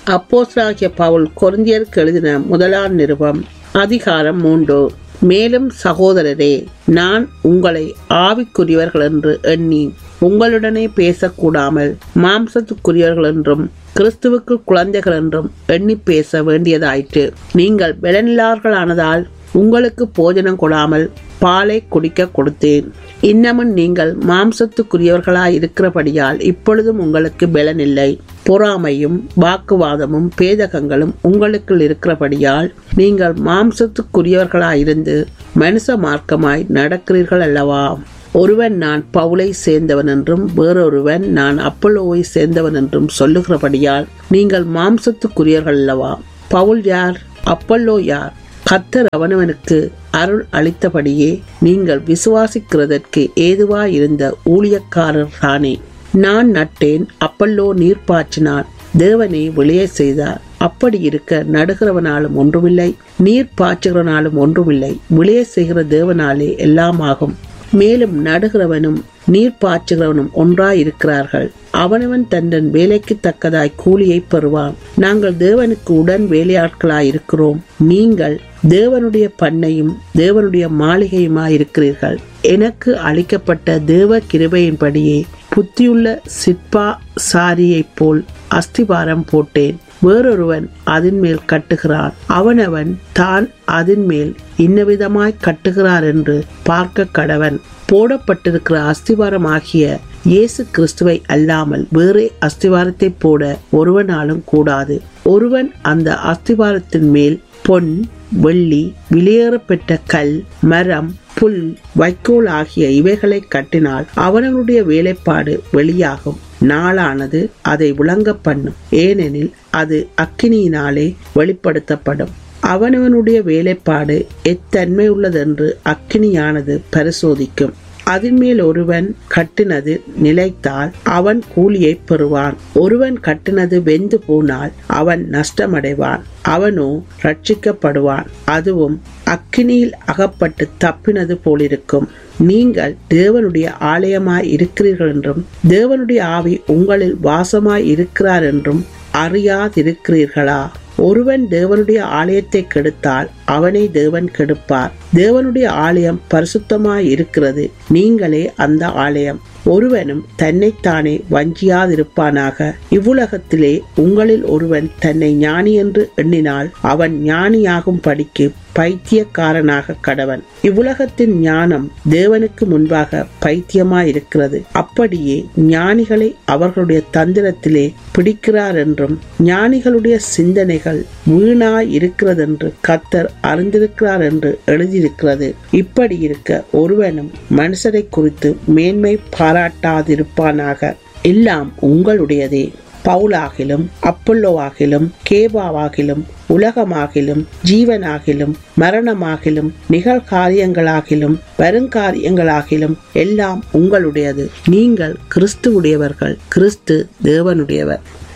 அப்போஸ்தலனாகிய பவுல் கொரிந்தியருக்கு எழுதின முதலாம் நிருபம் அதிகாரம் மூன்று மேலும் சகோதரரே நான் உங்களை ஆவிக்குரியவர்கள் என்று எண்ணி உங்களுடனே பேசக்கூடாமல் மாம்சத்துக்குரியவர்கள் என்றும் கிறிஸ்துவுக்கு குழந்தைகள் என்றும் எண்ணி பேச வேண்டியதாயிற்று நீங்கள் பலனில்லார்களானதால் உங்களுக்கு போஜனம் கொடாமல் பாலை குடிக்க கொடுத்தேன் இன்னமும் நீங்கள் மாம்சத்துக்குரியவர்களாய் இருக்கிறபடியால் இப்பொழுதும் உங்களுக்கு பலனில்லை பொறாமையும் வாக்குவாதமும் பேதகங்களும் உங்களுக்குள் இருக்கிறபடியால் நீங்கள் மாம்சத்துக்குரியவர்களாயிருந்து மனுஷ மார்க்கமாய் நடக்கிறீர்கள் அல்லவா ஒருவன் நான் பவுலை சேர்ந்தவன் என்றும் வேறொருவன் நான் அப்பல்லோவை சேர்ந்தவன் என்றும் சொல்லுகிறபடியால் நீங்கள் மாம்சத்துக்குரியவர்கள் அல்லவா பவுல் யார் அப்பல்லோ யார் கத்தர் அவனவனுக்கு அருள் அளித்தபடியே நீங்கள் விசுவாசிக்கிறதற்கு ஏதுவாயிருந்த ஊழியக்காரர் தானே நான் நட்டேன் அப்பல்லோ நீர் பாய்ச்சினான் தேவனை வெளியே செய்தார் அப்படி இருக்க நடுகிறவனாலும் ஒன்றுமில்லை நீர் பாய்ச்சுகிறவனாலும் ஒன்றுமில்லை வெளியே செய்கிற தேவனாலே எல்லாமாகும் மேலும் நடுகிறவனும் நீர் பாய்ச்சுகிறவனும் ஒன்றாயிருக்கிறார்கள் அவனவன் தந்தன் வேலைக்கு தக்கதாய் கூலியை பெறுவான் நாங்கள் தேவனுக்கு உடன் வேலையாட்களாய் இருக்கிறோம் நீங்கள் தேவனுடைய பண்ணையும் தேவனுடைய மாளிகையுமாயிருக்கிறீர்கள் எனக்கு அளிக்கப்பட்ட தேவ கிருபையின்படியே புத்தியுள்ள சிற்பா சாரியைப் போல் அஸ்திபாரம் போட்டேன் வேறொருவன் அதன் மேல் கட்டுகிறான் அவனவன் தான் அதன் மேல் இன்னவிதமாய் கட்டுகிறார் என்று பார்க்க கடவன் போடப்பட்டிருக்கிற அஸ்திவாரம் ஆகிய இயேசு கிறிஸ்துவை அல்லாமல் வேறே அஸ்திவாரத்தை போட ஒருவனாலும் கூடாது ஒருவன் அந்த அஸ்திவாரத்தின் மேல் பொன் வெள்ளி வெளியேறப்பெற்ற கல் மரம் புல் வைக்கோல் ஆகிய இவைகளை கட்டினால் அவனவனுடைய வேலைப்பாடு வெளியாகும் நாளானது அதை விளங்க பண்ணும் ஏனெனில் அது அக்கினியினாலே வெளிப்படுத்தப்படும் அவனவனுடைய வேலைப்பாடு எத்தன்மை உள்ளதென்று அக்கினியானது பரிசோதிக்கும் அதன் மேல் ஒருவன் கட்டினது நிலைத்தால் அவன் கூலியை பெறுவான் ஒருவன் கட்டினது வெந்து போனால் அவன் நஷ்டமடைவான் அவனோ ரட்சிக்கப்படுவான் அதுவும் அக்கினியில் அகப்பட்டு தப்பினது போலிருக்கும் நீங்கள் தேவனுடைய ஆலயமாய் இருக்கிறீர்கள் என்றும் தேவனுடைய ஆவி உங்களில் வாசமாய் இருக்கிறார் என்றும் அறியாதிருக்கிறீர்களா ஒருவன் தேவனுடைய ஆலயத்தை கெடுத்தால் அவனை தேவன் கெடுப்பார் தேவனுடைய ஆலயம் பரிசுத்தமாய் இருக்கிறது நீங்களே அந்த ஆலயம் ஒருவனும் தன்னைத்தானே வஞ்சியாதிருப்பானாக இவ்வுலகத்திலே உங்களில் ஒருவன் தன்னை ஞானி என்று எண்ணினால் அவன் ஞானியாகும் படிக்கு பைத்தியக்காரனாக கடவன் இவ்வுலகத்தின் ஞானம் தேவனுக்கு முன்பாக பைத்தியமாயிருக்கிறது அப்படியே ஞானிகளை அவர்களுடைய தந்திரத்திலே பிடிக்கிறார் என்றும் ஞானிகளுடைய சிந்தனைகள் வீணாய் இருக்கிறதென்று கத்தர் அறிந்திருக்கிறார் என்று எழுதியிருக்கிறது இப்படி இருக்க ஒருவனும் மனுஷரை குறித்து மேன்மை பாராட்டாதிருப்பானாக எல்லாம் உங்களுடையதே பவுலாகிலும் அப்பல்லோவாகிலும் கேபாவாகிலும் உலகமாகிலும் ஜீவனாகிலும் மரணமாகிலும் நிகழ்காரியங்களாகிலும் வருங்காரியங்களாகிலும் எல்லாம் உங்களுடையது நீங்கள் கிறிஸ்துவுடையவர்கள் கிறிஸ்து தேவனுடையவர்